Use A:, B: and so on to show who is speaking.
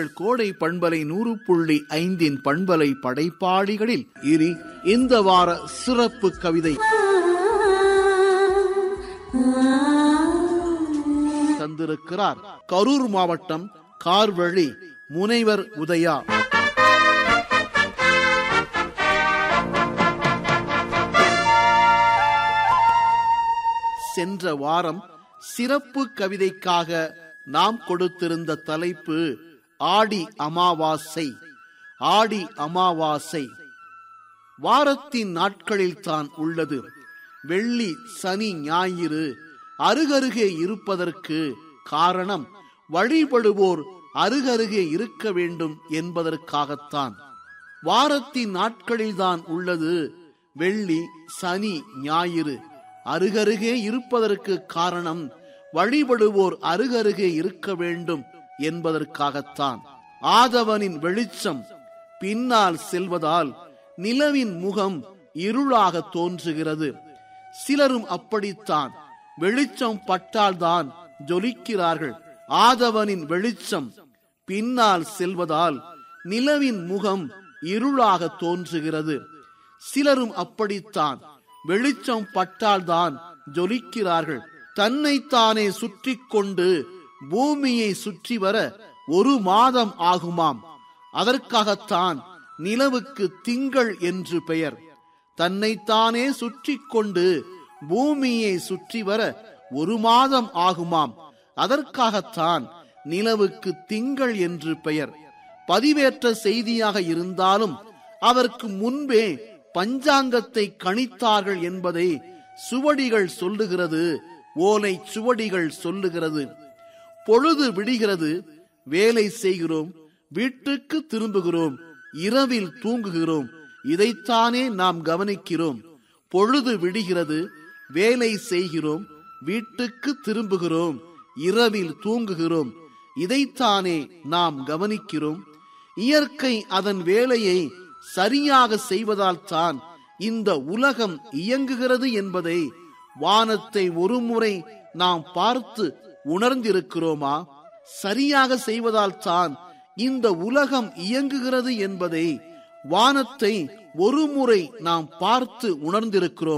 A: உங்கள் கோடை பண்பலை நூறு புள்ளி ஐந்தின் பண்பலை படைப்பாளிகளில் இனி இந்த வார சிறப்பு கவிதை தந்திருக்கிறார் கரூர் மாவட்டம் கார்வழி முனைவர் உதயா சென்ற வாரம் சிறப்பு கவிதைக்காக நாம் கொடுத்திருந்த தலைப்பு ஆடி அமாவாசை ஆடி அமாவாசை வாரத்தின் நாட்களில் தான் உள்ளது வெள்ளி சனி ஞாயிறு அருகருகே இருப்பதற்கு காரணம் வழிபடுவோர் அருகருகே இருக்க வேண்டும் என்பதற்காகத்தான் வாரத்தின் நாட்களில்தான் உள்ளது வெள்ளி சனி ஞாயிறு அருகருகே இருப்பதற்கு காரணம் வழிபடுவோர் அருகருகே இருக்க வேண்டும் என்பதற்காகத்தான் ஆதவனின் வெளிச்சம் பின்னால் செல்வதால் நிலவின் முகம் இருளாக தோன்றுகிறது சிலரும் அப்படித்தான் வெளிச்சம் பட்டால்தான் ஜொலிக்கிறார்கள் ஆதவனின் வெளிச்சம் பின்னால் செல்வதால் நிலவின் முகம் இருளாக தோன்றுகிறது சிலரும் அப்படித்தான் வெளிச்சம் பட்டால்தான் ஜொலிக்கிறார்கள் தன்னைத்தானே சுற்றி கொண்டு பூமியை சுற்றி வர ஒரு மாதம் ஆகுமாம் அதற்காகத்தான் நிலவுக்கு திங்கள் என்று பெயர் தன்னைத்தானே சுற்றி கொண்டு பூமியை சுற்றி வர ஒரு மாதம் ஆகுமாம் அதற்காகத்தான் நிலவுக்கு திங்கள் என்று பெயர் பதிவேற்ற செய்தியாக இருந்தாலும் அதற்கு முன்பே பஞ்சாங்கத்தை கணித்தார்கள் என்பதை சுவடிகள் சொல்லுகிறது ஓலை சுவடிகள் சொல்லுகிறது பொழுது விடுகிறது வேலை செய்கிறோம் வீட்டுக்கு திரும்புகிறோம் இரவில் தூங்குகிறோம் இதைத்தானே நாம் கவனிக்கிறோம் பொழுது விடுகிறது வேலை செய்கிறோம் வீட்டுக்கு திரும்புகிறோம் இரவில் தூங்குகிறோம் இதைத்தானே நாம் கவனிக்கிறோம் இயற்கை அதன் வேலையை சரியாக செய்வதால் தான் இந்த உலகம் இயங்குகிறது என்பதை வானத்தை ஒருமுறை நாம் பார்த்து உணர்ந்திருக்கிறோமா சரியாக செய்வதால் தான் இந்த உலகம் இயங்குகிறது என்பதை வானத்தை ஒருமுறை நாம் பார்த்து உணர்ந்திருக்கிறோம்